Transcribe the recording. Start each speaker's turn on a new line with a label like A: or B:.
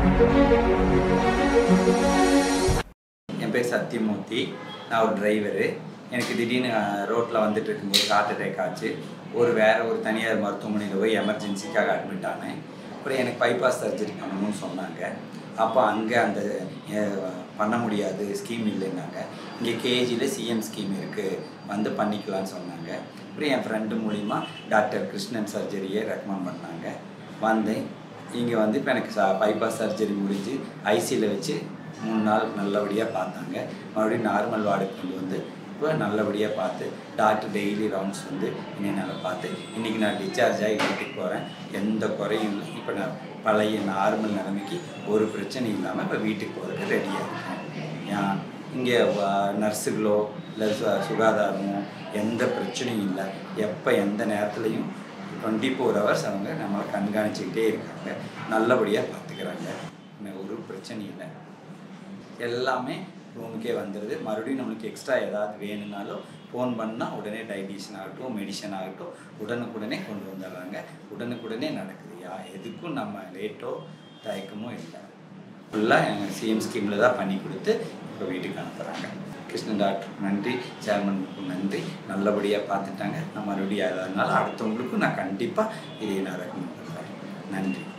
A: என் பேர் சத்யமூர்த்தி நான் ஒரு டிரைவரு எனக்கு திடீர்னு ரோட்டில் வந்துட்டு இருக்கும்போது ஹார்ட் அட்டாக் ஆச்சு ஒரு வேற ஒரு தனியார் மருத்துவமனையில் போய் எமர்ஜென்சிக்காக அட்மிட் ஆனேன் அப்புறம் எனக்கு பைபாஸ் சர்ஜரி பண்ணணும்னு சொன்னாங்க அப்போ அங்கே அந்த அஹ், பண்ண முடியாது ஸ்கீம் இல்லைன்னாங்க இங்கே கேஜியில் சிஎம் ஸ்கீம் இருக்குது வந்து பண்ணிக்கலாம்னு சொன்னாங்க அப்புறம் என் ஃப்ரெண்டு மூலிமா டாக்டர் கிருஷ்ணன் சர்ஜரியை ரெக்கமெண்ட் பண்ணாங்க வந்தேன் இங்கே வந்து இப்போ எனக்கு பைபாஸ் சர்ஜரி முடிஞ்சு ஐசியில் வச்சு மூணு நாள் நல்லபடியாக பார்த்தாங்க மறுபடியும் நார்மல் வார்டுக்கு கொண்டு வந்து இப்போ நல்லபடியாக பார்த்து டாக்டர் டெய்லி ரவுண்ட்ஸ் வந்து என்னை நல்லா பார்த்து இன்றைக்கி நான் டிஸ்சார்ஜ் ஆகி வீட்டுக்கு போகிறேன் எந்த குறையும் இல்லை இப்போ நான் பழைய நார்மல் நிலைமைக்கு ஒரு பிரச்சனையும் இல்லாமல் இப்போ வீட்டுக்கு போகிறதுக்கு ரெடியாக இருக்கேன் ஏன் இங்கே நர்ஸுகளோ இல்லை சு- சுகாதாரமோ எந்த பிரச்சனையும் இல்லை எப்போ எந்த நேரத்துலையும் டுவெண்ட்டி ஃபோர் ஹவர்ஸ் அவங்க நம்மளை கண்காணிச்சுக்கிட்டே இருக்காங்க நல்லபடியாக பார்த்துக்கிறாங்க இன்னும் ஒரு பிரச்சனையும் இல்லை எல்லாமே ரூமுக்கே வந்துடுது மறுபடியும் நம்மளுக்கு எக்ஸ்ட்ரா ஏதாவது வேணும்னாலும் ஃபோன் பண்ணால் உடனே டைஜஷன் ஆகட்டும் மெடிசன் ஆகட்டும் உடனுக்குடனே கொண்டு வந்துடுறாங்க உடனுக்குடனே நடக்குது யா எதுக்கும் நம்ம லேட்டோ தயக்கமோ இல்லை ஃபுல்லாக எங்கள் சிஎம் ஸ்கீமில் தான் பண்ணி கொடுத்து இப்போ வீட்டுக்கு அனுப்புகிறாங்க கிருஷ்ணன் டாக்டர் நன்றி சேர்மனுக்கும் நன்றி நல்லபடியாக பார்த்துட்டாங்க நான் மறுபடியும் எதானாலும் அடுத்தவங்களுக்கும் நான் கண்டிப்பாக இதை நான் ரெக்கமெண்ட் பண்ணுறேன் நன்றி